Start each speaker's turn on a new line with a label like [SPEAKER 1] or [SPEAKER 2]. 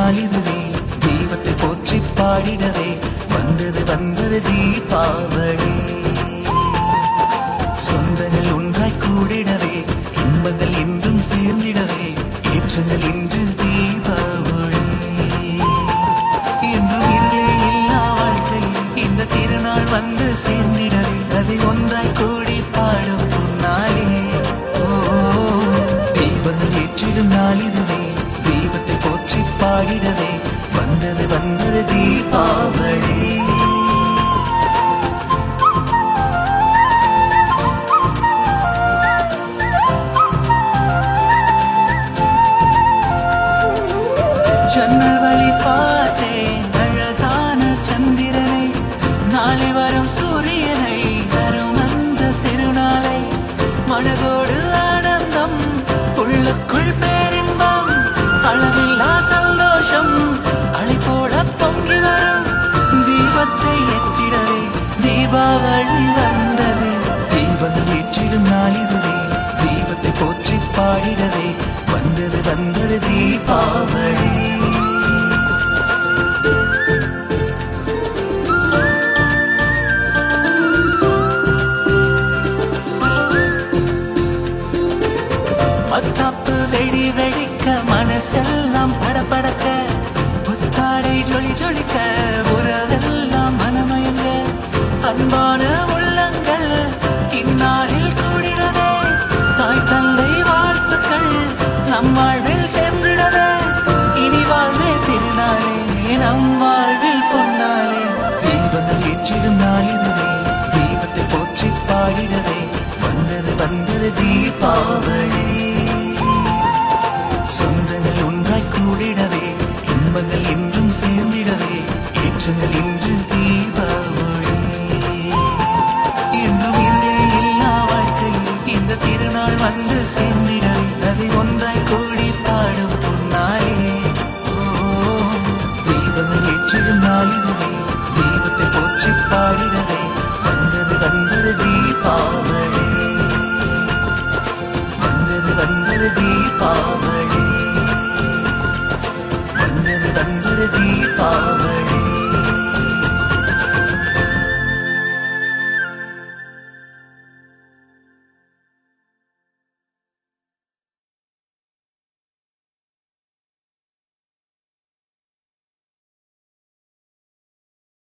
[SPEAKER 1] நாளிதுவே தெய்வத்தை போற்றி பாடிடவே வந்தது வந்தது தீபாவளி சொந்தங்கள் ஒன்றாய் கூடிடவே இன்பங்கள் என்றும் சேர்ந்திடவே ஏற்றங்கள் இன்று தீபாவளி என்றும் இருளே இல்லா வாழ்க்கை இந்த திருநாள் வந்து சேர்ந்திடவே அதை ஒன்றாய் கூடி பாடும் நாளே ஓ தீபங்கள் ஏற்றிடும் நாள் இதுவே தெய்வத்தை போற்றி பாடிடவே வந்தது வந்தது தீபாவளி ஜன்னல் வழி பார்த்தேன் அழகான சந்திரனை நாளை வரும் சூரியனை வரும் அந்த திருநாளை மனதோடு ஆனந்தம் உள்ளுக்குள் பேரின்பம் அளவில்லா சந்தோஷம் அலை போல பொங்கி வரும் தீபத்தை ஏற்றிடவே தீபாவளி வந்தது தீபங்கள் ஏற்றிடும் நாளிதுவே தீபத்தை போற்றி பாடிடவே வந்தது வந்தது தீபாவளி மத்தாப்பு வெடி வெடிக்க மனசெல்லாம் படபடக்க புத்தாடை ஜொலி ஜொலிக்க உறவெல்லாம் மனமயங்க அன்பான உள்ளங்கள் இந்நாளில் கூடினதே தாய் தந்தை வாழ்த்துக்கள் நம் வாழ்வில் சேர்ந்திடவே இனி வாழ்வே திருநாளே நம் வாழ்வில் பொன்னாளே தீபங்கள் ஏற்றிடும் நாளிதுவே தீபத்தை போற்றி பாடிடவே வந்தது வந்தது தீபாவளி சொந்தங்கள் ஒன்றாய் கூடிடவே இன்பங்கள் என்றும் சேர்ந்திடவே ஏற்றங்கள் இன்று தீபாவளி என்றும் இருளே இல்லா வாழ்க்கையில் இந்த திருநாள் வந்து சேர்ந்து